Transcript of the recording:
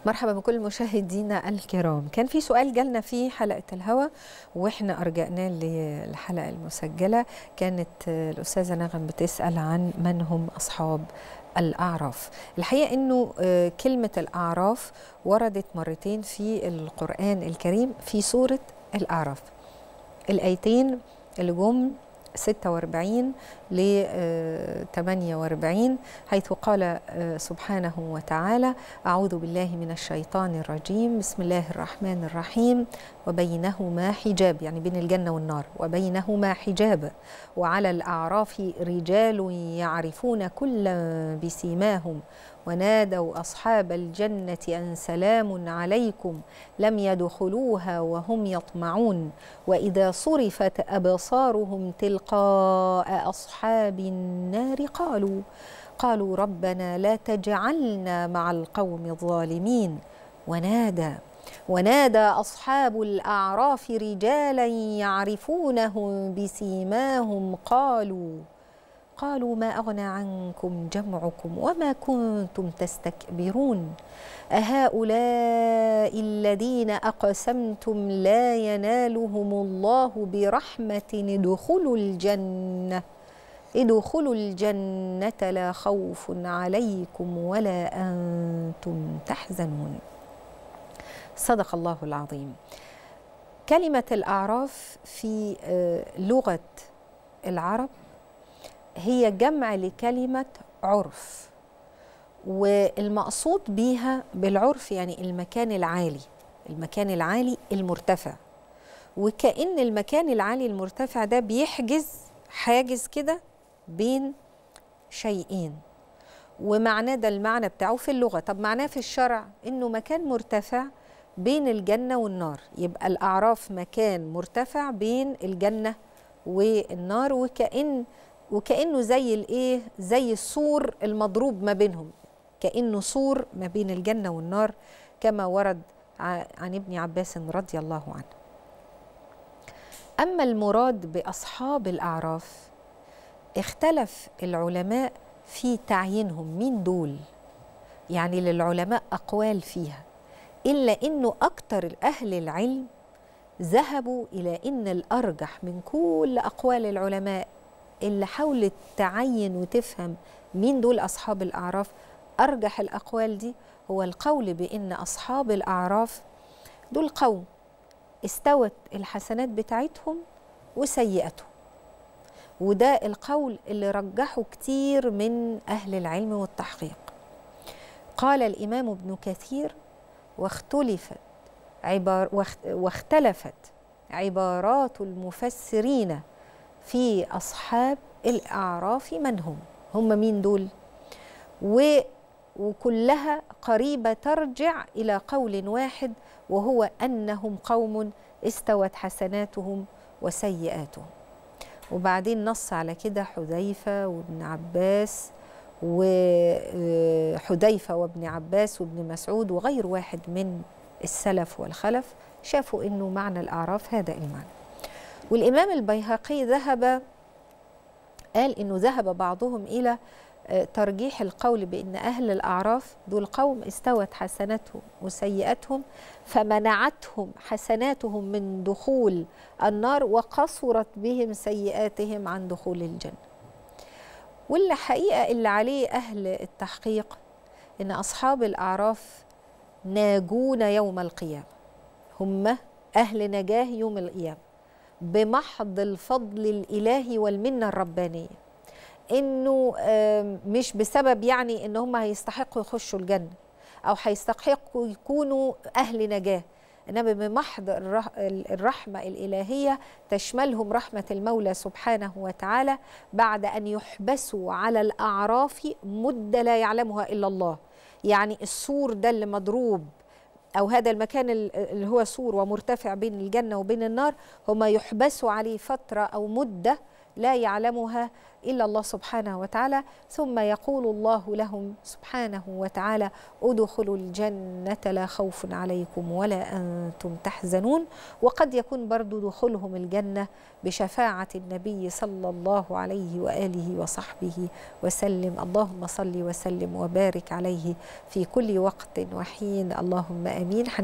مرحبا بكل مشاهدينا الكرام كان في سؤال جالنا في حلقة الهوى وإحنا أرجعناه للحلقة المسجلة كانت الأستاذة نغم بتسأل عن من هم أصحاب الأعراف الحقيقة أنه كلمة الأعراف وردت مرتين في القرآن الكريم في سورة الأعراف الآيتين اللي جم 46 ل 48 حيث قال سبحانه وتعالى أعوذ بالله من الشيطان الرجيم بسم الله الرحمن الرحيم وبينهما حجاب يعني بين الجنة والنار وبينهما حجاب وعلى الأعراف رجال يعرفون كلا بسيماهم ونادوا أصحاب الجنة أن سلام عليكم لم يدخلوها وهم يطمعون وإذا صرفت أبصارهم تلقاء أصحاب النار قالوا قالوا ربنا لا تجعلنا مع القوم الظالمين ونادى ونادى أصحاب الأعراف رجالا يعرفونهم بسيماهم قالوا قالوا ما أغنى عنكم جمعكم وما كنتم تستكبرون أهؤلاء الذين أقسمتم لا ينالهم الله برحمة ادخلوا الجنة ادخلوا الجنة لا خوف عليكم ولا أنتم تحزنون صدق الله العظيم كلمة الأعراف في لغة العرب هي جمع لكلمة عرف والمقصود بيها بالعرف يعني المكان العالي المكان العالي المرتفع وكأن المكان العالي المرتفع ده بيحجز حاجز كده بين شيئين ومعناه ده المعنى بتاعه في اللغة طب معناه في الشرع إنه مكان مرتفع بين الجنة والنار يبقى الأعراف مكان مرتفع بين الجنة والنار وكأن وكانه زي الايه زي السور المضروب ما بينهم كانه سور ما بين الجنه والنار كما ورد عن ابن عباس رضي الله عنه اما المراد باصحاب الاعراف اختلف العلماء في تعيينهم مين دول يعني للعلماء اقوال فيها الا انه اكثر اهل العلم ذهبوا الى ان الارجح من كل اقوال العلماء اللي حاولت تعين وتفهم مين دول أصحاب الأعراف أرجح الأقوال دي هو القول بأن أصحاب الأعراف دول قوم استوت الحسنات بتاعتهم وسيئتهم وده القول اللي رجحه كتير من أهل العلم والتحقيق قال الإمام ابن كثير واختلفت عبار واختلفت عبارات المفسرين في أصحاب الأعراف من هم هم مين دول و وكلها قريبة ترجع إلى قول واحد وهو أنهم قوم استوت حسناتهم وسيئاتهم وبعدين نص على كده حذيفة وابن عباس وحذيفة وابن عباس وابن مسعود وغير واحد من السلف والخلف شافوا أنه معنى الأعراف هذا المعنى والإمام البيهقي ذهب قال إنه ذهب بعضهم إلى ترجيح القول بأن أهل الأعراف دول قوم استوت حسناتهم وسيئاتهم فمنعتهم حسناتهم من دخول النار وقصرت بهم سيئاتهم عن دخول الجنة واللي حقيقة اللي عليه أهل التحقيق إن أصحاب الأعراف ناجون يوم القيامة هم أهل نجاه يوم القيامة بمحض الفضل الالهي والمنه الربانيه انه مش بسبب يعني ان هم هيستحقوا يخشوا الجنه او هيستحقوا يكونوا اهل نجاه انما بمحض الرحمه الالهيه تشملهم رحمه المولى سبحانه وتعالى بعد ان يحبسوا على الاعراف مده لا يعلمها الا الله يعني السور ده اللي مضروب أو هذا المكان اللي هو سور ومرتفع بين الجنة وبين النار هما يحبسوا عليه فترة أو مدة لا يعلمها الا الله سبحانه وتعالى ثم يقول الله لهم سبحانه وتعالى ادخلوا الجنه لا خوف عليكم ولا انتم تحزنون وقد يكون برضو دخولهم الجنه بشفاعه النبي صلى الله عليه واله وصحبه وسلم اللهم صل وسلم وبارك عليه في كل وقت وحين اللهم امين